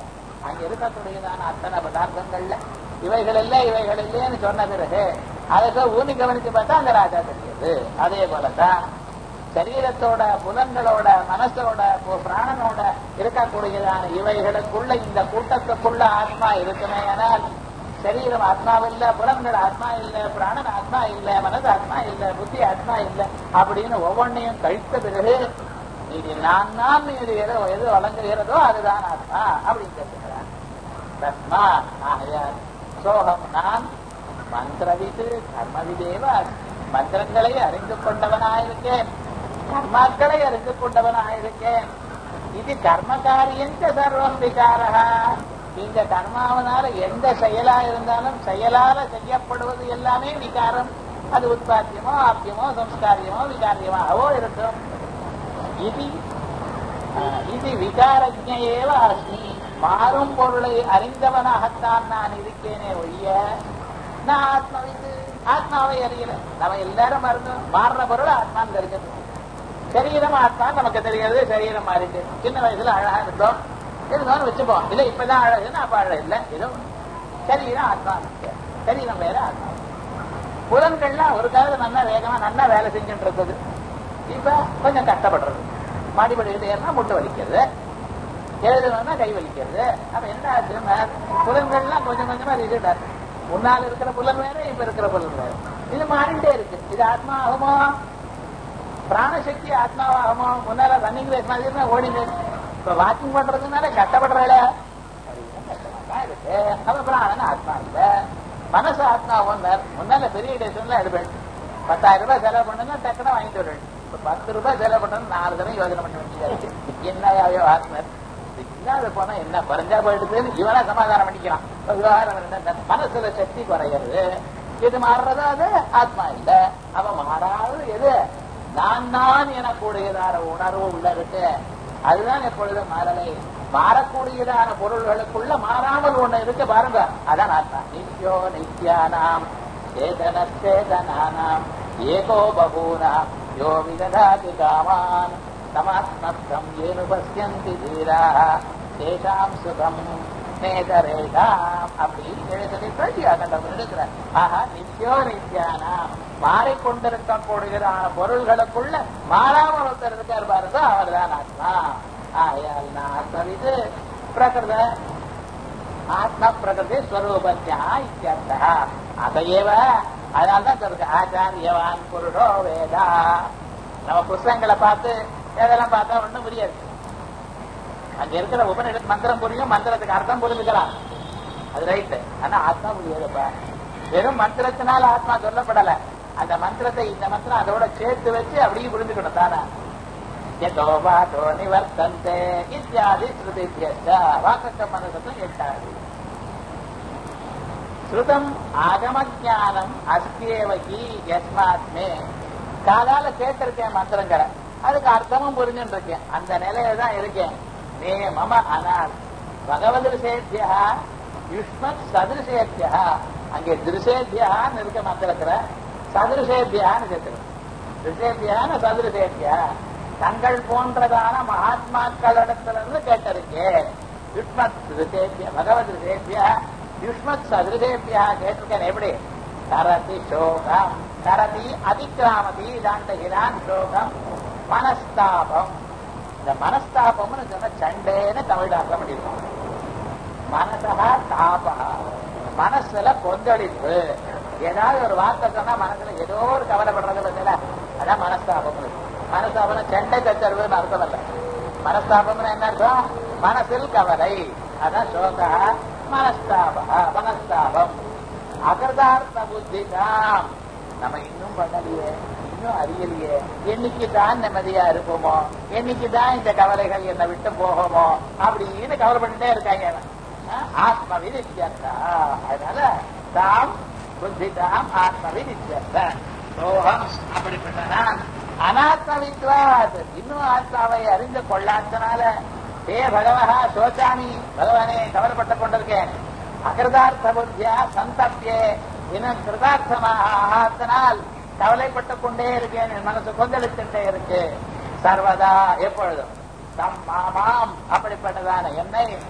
அங்க இருக்கக்கூடியதான அத்தனை பதார்த்தங்கள்ல இவைகள் இல்லை இவைகள் இல்லைன்னு சொன்ன பிறகு அதை ஊனி கவனிச்சு பார்த்தா அந்த ராஜா தெரியுது அதே போலதான் சரீரத்தோட புலன்களோட மனசோட பு- பிராணனோட இருக்கக்கூடியதான இவைகளுக்குள்ள இந்த கூட்டத்துக்குள்ள ஆத்மா இருக்குமே ஆனால் சரீரம் ஆத்மாவில்ல புலன்கள் ஆத்மா இல்ல பிராணன் ஆத்மா இல்ல மனது ஆத்மா இல்ல புத்தி ஆத்மா இல்ல அப்படின்னு ஒவ்வொன்றையும் கழித்த பிறகு இது நான் நான் இது எது எது வழங்குகிறதோ அதுதான் ஆத்மா அப்படின்னு கேட்டுக்கிறார் தஸ்மா ஆகையால் சோகம் நான் மந்திரவிது கர்மவிதேவ மந்திரங்களை அறிந்து கொண்டவனாயிருக்கேன் கர்மாக்களை அறிந்து கொண்டவனாயிருக்கேன் இது கர்ம காரியந்த சர்வம் விகாரா இந்த கர்மாவனால எந்த செயலா இருந்தாலும் செயலால செய்யப்படுவது எல்லாமே விகாரம் அது உற்பத்தியமோ ஆப்பியமோ சம்ஸ்காரியமோ விகாரியமாகவோ இருக்கும் இது ஆஹ், இது விகாரஜேவ அஸ்மி மாறும் பொருளை அறிந்தவனாகத்தான் நான் இருக்கேனே ஒழிய நான் ஆத்மாவிது ஆத்மாவை அறியல நம்ம எல்லாரும் மறந்து மாறுற பொருள் ஆத்மான்னு தெரிஞ்சது சரீரம் ஆத்மா நமக்கு தெரியாது சரீரம் மாறிட்டு சின்ன வயசுல அழகா இருந்தோம் இருந்தாலும் வச்சுப்போம் இல்ல இப்பதான் அழகுன்னு அப்ப அழகு இல்ல ஏதோ ஒண்ணு. சரீரம் ஆத்மா இருக்கு. சரீரம் வேற ஆத்மா புலன்கள்லாம் ஒரு காலத்துல நல்லா வேகமா நல்லா வேலை செஞ்சுட்டு இருந்தது இப்ப கொஞ்சம் கஷ்டப்படுறது மாடிப்படிக்கிட்டு ஏறினா முட்டு வலிக்கிறது எழுதணும்னா கை வலிக்கிறது அப்ப என்ன ஆச்சுன்னா புலன்கள்லாம் கொஞ்சம் கொஞ்சமா ரிசல்ட் ஆச்சு முன்னால் இருக்கிற புலன் வேற இப்ப இருக்கிற புலன் வேற இது மாறிட்டே இருக்கு இது ஆத்மா ஆகுமா பிராணசக்தி ஆத்மாவாகுமா முன்னால ரன்னிங் ரேஸ் மாதிரி இருந்தா ஓடிங்க இப்ப வாக்கிங் பண்றதுனால கஷ்டப்படுறல இருக்கு அப்ப பிராணன் ஆத்மா இல்ல மனசு ஆத்மா ஒன்றார் முன்னால பெரிய டேஷன்ல எடுப்பேன் பத்தாயிரம் ரூபாய் செலவு பண்ணுங்க டக்குனு வாங்கிட்டு வருவேன் இப்ப பத்து ரூபாய் செலவு பண்ணணும் நாலு தடவை யோசனை பண்ண வேண்டியதா இருக்கு என்னையாவே ஆத்மர் இது இல்லாத போனா என்ன குறைஞ்சா போயிடுதுன்னு இவனா சமாதானம் பண்ணிக்கிறான் இப்ப விவகாரம் என்ன மனசுல சக்தி குறையிறது இது மாறுறதா அது ஆத்மா இல்ல அவன் மாறாது எது நான் நான் எனக்கூடியதான உணர்வு உள்ள இருக்கு அதுதான் எப்பொழுதும் மாறலை மாறக்கூடியதான பொருள்களுக்குள்ள மாறாமல் ஒண்ணு இருக்கு பாருங்க அதான் ஆத்மா நித்யோ நித்யானாம் சேதன சேதனானாம் ஏகோ பகூனாம் யோ விததாதி காமான் சமாத்மஸ்தம் ஏனு பசியந்தி தீராக தேஷாம் சுகம் நேதரேஷாம் அப்படின்னு எழுதி பிரதியாகண்டம் இருக்கிறார் ஆஹா நித்யோ நித்யானாம் மாறிக்கொண்டிருக்கக்கூடியதான பொருள்களுக்குள்ள மாறாமல் ஒருத்தர் இருக்கார் பாருங்க அவர் தான் ஆத்மா ஆகையால் நான் ஆத்மவிது பிரகிருத ஆத்ம பிரகிருதி ஸ்வரூபத்தியா இத்தியர்த்தா அதையேவ அதனால்தான் சொல்றது ஆச்சாரியவான் புருடோ வேதா நம்ம புஸ்தகங்களை பார்த்து இதெல்லாம் பார்த்தா ஒண்ணும் புரியாது அங்க இருக்கிற உபநிட மந்திரம் புரியும் மந்திரத்துக்கு அர்த்தம் புரிஞ்சுக்கலாம் அது ரைட்டு ஆனா ஆத்மா புரியாதுப்பா வெறும் மந்திரத்தினால ஆத்மா சொல்லப்படல அந்த மந்திரத்தை இந்த மந்திரம் அதோட சேர்த்து வச்சு அப்படியே புரிஞ்சுக்கணும் தானே எதோ வாதோ நிவர்த்தந்தே இத்தியாதி ஸ்ருதித்யஸ்ய வாக்கத்த மனசத்தும் எட்டாது ஸ்ருதம் ஆகமஜானம் அஸ்தியேவகி யஸ்மாத்மே காதால கேட்டிருக்கேன் மந்திரங்களை அதுக்கு அர்த்தமும் புரிஞ்சுட்டு இருக்கேன் அந்த நிலையில தான் இருக்கேன் மே மம அனால் பகவத் ரிசேத்தியா யுஷ்மத் சதுரிசேத்தியா அங்கே திருசேத்தியான்னு இருக்க மந்திரத்துல சதுரிசேத்தியான்னு சேர்த்துக்கணும் ரிசேத்தியான சதுரிசேத்தியா தங்கள் போன்றதான மகாத்மாக்களிடத்திலிருந்து கேட்டிருக்கேன் யுஷ்மத் ரிசேத்தியா பகவத் ரிசேத்தியா யுஷ்மத் சதுரிசேத்தியா கேட்டிருக்கேன் எப்படி கரதி சோகம் கரதி அதிக்கிராமதி தாண்டகிறான் சோகம் மனஸ்தாபம் இந்த மனஸ்தாபம்னு சொன்ன சண்டேன்னு தமிழ் அர்த்தம் பண்ணிருக்கோம் மனசா தாபா மனசுல கொந்தளிப்பு ஏதாவது ஒரு வார்த்தை சொன்னா மனசுல ஏதோ ஒரு கவலைப்படுறது பத்தில அதான் மனஸ்தாபம் மனஸ்தாபம் சண்டை தச்சருவுன்னு அர்த்தம் இல்ல மனஸ்தாபம்னு என்ன அர்த்தம் மனசில் கவலை அதான் சோகா மனஸ்தாப மனஸ்தாபம் அகிருதார்த்த புத்தி தான் நம்ம இன்னும் பண்ணலையே இன்னும் அறியலையே என்னைக்கு தான் நிம்மதியா இருப்போமோ என்னைக்கு தான் இந்த கவலைகள் என்னை விட்டு போகுமோ அப்படின்னு கவலைப்பட்டுட்டே இருக்காங்க ஆத்ம விதித்தியர்த்தா அதனால தாம் புத்தி தாம் ஆத்ம விதித்தியர்த்த சோகம் அப்படிப்பட்ட நான் அனாத்ம வித்வாத் இன்னும் ஆத்மாவை அறிந்து கொள்ளாதனால ஏ பகவஹா சோச்சாமி பகவானே கவலைப்பட்டுக் கொண்டிருக்கேன் அகிருதார்த்த புத்தியா சந்தப்பியே இன்னும் கிருதார்த்தமாக ஆகாதனால் கவலைப்பட்டுக் கொண்டே இருக்கேன் என் மனசு கொந்தளித்துட்டே இருக்கு சர்வதா எப்பொழுதும் தம் மாமாம் அப்படிப்பட்டதான என்னை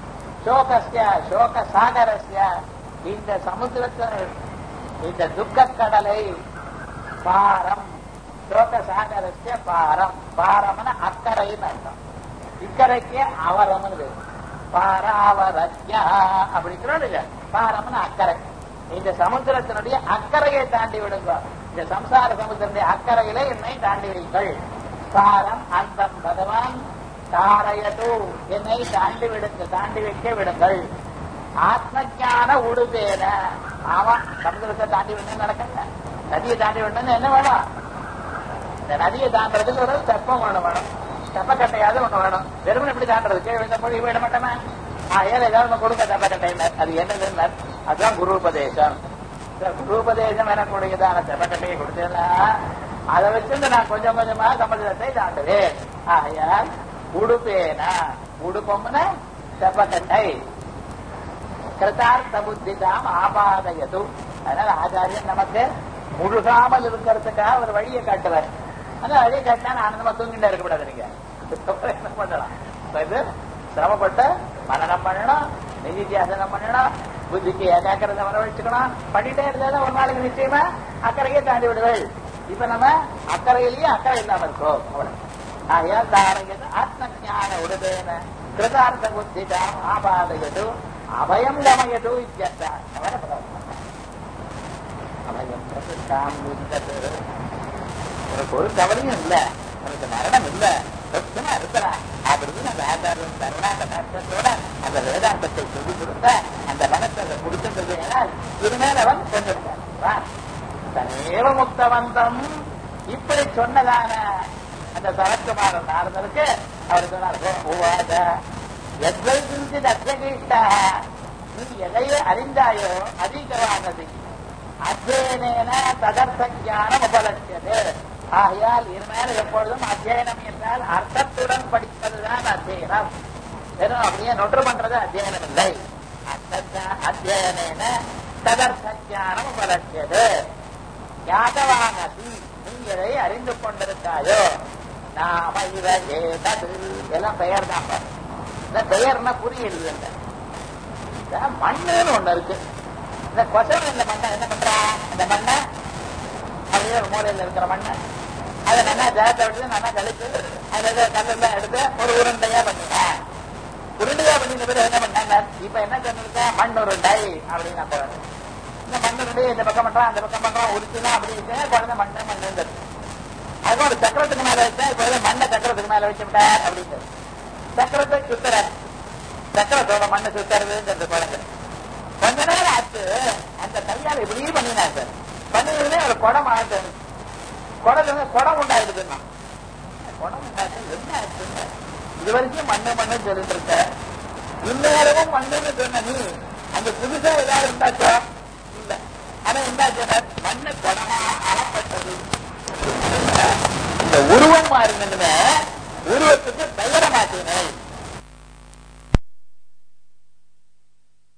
சோகஸ்ய சோக சாகரஸ்ய இந்த சமுத்திரத்தில் இந்த துக்க கடலை பாரம் சோக சாகரஸ்ய பாரம் பாரம்னு அக்கறைன்னு அர்த்தம் இக்கரைக்கு அவரம்னு பேரு பாராவரத்யா அப்படிங்கிறோம் பாரம்னு அக்கறை இந்த சமுத்திரத்தினுடைய அக்கறையை தாண்டி விடுங்க இந்த சம்சார சமுத்திரனுடைய அக்கறையில என்னை தாண்டி வைங்கள் பாரம் அந்த பகவான் தாரையது என்னை தாண்டி விடுங்க தாண்டி வைக்க விடுங்கள் ஆத்ம ஞான உடுபேன அவன் சமுதிரத்தை தாண்டி விடணும் நடக்கல நதியை தாண்டி விடணும்னு என்ன வேணும் இந்த நதியை தாண்டறதுக்கு ஒரு தெப்பம் ஒண்ணு வேணும் தெப்பக்கட்டையாவது ஒண்ணு வேணும் வெறுமனை எப்படி தாண்டறது கீழே விழுந்த மொழி விட மாட்டோமா ஆ ஏன் ஏதாவது ஒண்ணு கொடுங்க தெப்பக்கட்டையினர் அது என்னதுன்னு அதுதான் குரு உபதேசம் இந்த குரு உபதேசம் எனக்கூடியதான தெப்பக்கட்டையை கொடுத்தேன்னா அதை வச்சிருந்து நான் கொஞ்சம் கொஞ்சமா சமுதிரத்தை தாண்டுவேன் ஆகையால் உடுப்பேனா உடுப்பம்னா தெப்பக்கட்டை கிருதார்த்த புத்தி தாம் ஆபாதயது அதனால ஆச்சாரியன் நமக்கு முழுகாமல் இருக்கிறதுக்காக ஒரு வழியை காட்டுவார் அந்த வழியை காட்டினா ஆனந்தமா தூங்கிட்டு இருக்கக்கூடாது நீங்க அதுக்கப்புறம் என்ன பண்ணலாம் இப்ப இது சிரமப்பட்டு மனநம் பண்ணணும் நிதித்தியாசனம் பண்ணணும் புத்திக்கு ஏகாக்கிரதை வரவழைச்சுக்கணும் பண்ணிட்டே இருந்தா ஒரு நாளைக்கு நிச்சயமா அக்கறையே தாண்டி விடுவேள் இப்ப நம்ம அக்கறையிலேயே அக்கறை இல்லாம இருக்கோம் அவ்வளவு ஆகையால் தாரயது ஆத்ம ஞான உடுதேன கிருதார்த்த புத்திதாம் ஆபாதயது அபயம் கமயது இத்தியர்த்த அபயம் பிரசித்தாம் யுத்தது உனக்கு ஒரு கவலையும் இல்ல உனக்கு மரணம் இல்ல சொத்துனா இருக்கிறான் அப்படின்னு அந்த ஆதாரம் தருணாந்த கஷ்டத்தோட அந்த வேதாந்தத்தை சொல்லி கொடுத்த அந்த மனத்தை அதை கொடுத்துன்றது திருநேர அவன் கொண்டிருக்கான் தனேவ முக்தவந்தம் இப்படி சொன்னதான அந்த சரத்குமார நாரதருக்கு அவர் சொன்னார் எதை குறித்து தத்தகிட்டாக நீ எதையே அறிந்தாயோ அதிகமானது அத்தியனேன ததர்த்த ஞானம் உபலட்சியது ஆகையால் இனிமேல் எப்பொழுதும் அத்தியனம் என்றால் அர்த்தத்துடன் படிப்பதுதான் அத்தியனம் வெறும் அப்படியே நொற்று பண்றது அத்தியனம் இல்லை அத்தியனேன ததர்த்த ஞானம் உபலட்சியது யாதவானதி நீ எதை அறிந்து கொண்டிருக்காயோ நாம இவ ஏதது எல்லாம் பெயர் தான் பாரு. இந்த பெயர்னா புரியுது இந்த மண்ணுன்னு ஒண்ணு இருக்கு இந்த கொசம் இந்த மண்ணை என்ன பண்றா இந்த மண்ணை அப்படியே ஒரு மூலையில இருக்கிற மண்ணை அதை நல்லா ஜாத்த விட்டு நல்லா கழிச்சு அந்த கல்லெல்லாம் எடுத்து ஒரு உருண்டையா பண்ணுவேன் உருண்டையா பண்ணின பிறகு என்ன பண்ணாங்க இப்ப என்ன சொன்னிருக்கேன் மண் உருண்டை அப்படின்னு நான் போறேன் இந்த மண் உருண்டை இந்த பக்கம் பண்றான் அந்த பக்கம் பண்றான் உருச்சுனா அப்படி இருக்கு குழந்தை மண்ணு மண்ணு அதுக்கு ஒரு சக்கரத்துக்கு மேல வச்சா இப்ப ஏதோ மண்ணை சக்கரத்துக்கு மேல வச்சு விட்டார் அப்படின்னு சக்கரத்தை சுத்துற சக்கரத்தோட மண்ணை சுத்துறதுங்கிறது குழந்தை கொஞ்ச நேரம் ஆச்சு அந்த கையால் இப்படி பண்ணினா சார் பண்ணினே ஒரு குடம் ஆச்சு குடத்துல குடம் உண்டாயிடுதுன்னா குடம் உண்டாச்சு என்ன ஆச்சுங்க இது வரைக்கும் மண்ணு மண்ணு சொல்லிட்டு இருக்க இந்நேரமும் மண்ணுன்னு சொன்ன நீ அந்த புதுசா ஏதாவது இருந்தாச்சா இல்ல ஆனா இருந்தாச்சு மண்ணு குடமா அளப்பட்டது இந்த உருவம் மாறினதுன்னு உருவத்துக்கு பெயரை மாற்றினேன்